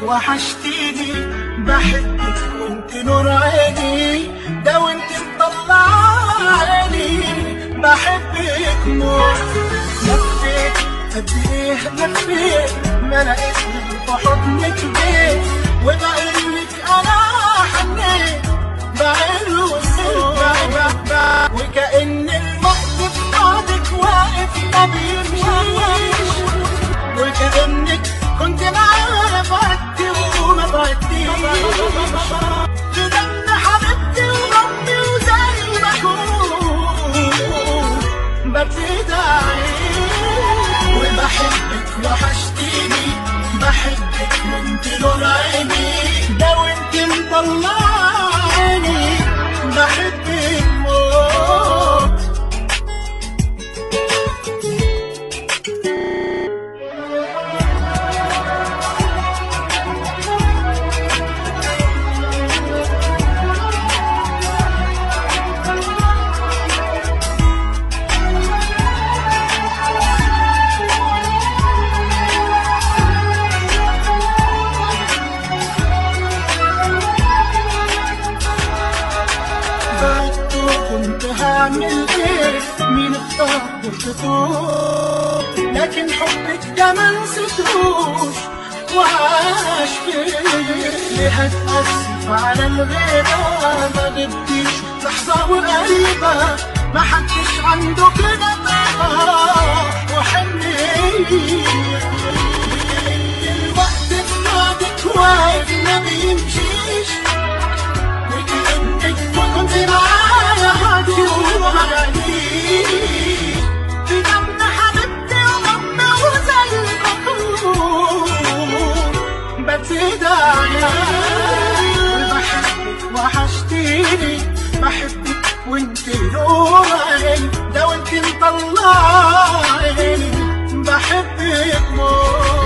وحشتيني بحبك وانت نور عيني ده وانت مطلع عيني بحبك موت لفيت قد ايه لفيت ما لقيتني في حضنك بيت وبقولك انا حنيت بعين وصوت وكأن الوقت في بعدك واقف ما بيمشيش وكأنك كنت معايا بعدتي وما بعدتيش بدم حبيبتي وربي وزي ما اكون ببتدي اعيش وبحبك وحشتيني بحبك وانت نور عيني ده وانت مطلع عيني بحبك موت بعدت وكنت هعمل ايه مين اختار تفوت لكن حبك ده ما نسيتهوش وعاش فيه ليه هتأسف على الغيبة ما غبتيش لحظة وقريبة ما حدش عنده كده طيبة وحنية الوقت في بعدك واقف ما بيمشيش وكأنك كنت معايا حاجة وما جاتيش بدم حبيبتي ومامي وزي ما أكون ببتدي أعيش وبحبك وحشتيني بحبك وانت نور عيني ده وانت مطلع عيني بحبك موت